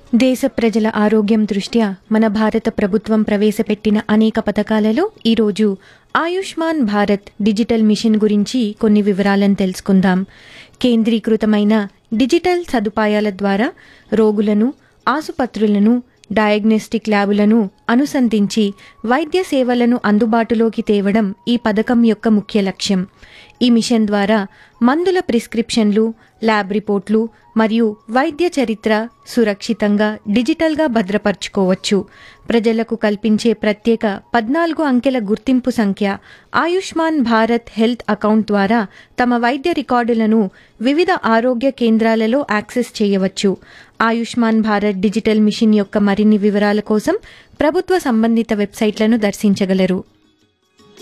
దేశ ప్రజల ఆరోగ్యం దృష్ట్యా మన భారత ప్రభుత్వం ప్రవేశపెట్టిన అనేక పథకాలలో ఈరోజు ఆయుష్మాన్ భారత్ డిజిటల్ మిషన్ గురించి కొన్ని వివరాలను తెలుసుకుందాం కేంద్రీకృతమైన డిజిటల్ సదుపాయాల ద్వారా రోగులను ఆసుపత్రులను డయాగ్నోస్టిక్ ల్యాబులను అనుసంధించి వైద్య సేవలను అందుబాటులోకి తేవడం ఈ పథకం యొక్క ముఖ్య లక్ష్యం ఈ మిషన్ ద్వారా మందుల ప్రిస్క్రిప్షన్లు ల్యాబ్ రిపోర్ట్లు మరియు వైద్య చరిత్ర సురక్షితంగా డిజిటల్గా భద్రపరచుకోవచ్చు ప్రజలకు కల్పించే ప్రత్యేక పద్నాలుగు అంకెల గుర్తింపు సంఖ్య ఆయుష్మాన్ భారత్ హెల్త్ అకౌంట్ ద్వారా తమ వైద్య రికార్డులను వివిధ ఆరోగ్య కేంద్రాలలో యాక్సెస్ చేయవచ్చు ఆయుష్మాన్ భారత్ డిజిటల్ మిషన్ యొక్క మరిన్ని వివరాల కోసం ప్రభుత్వ సంబంధిత వెబ్సైట్లను దర్శించగలరు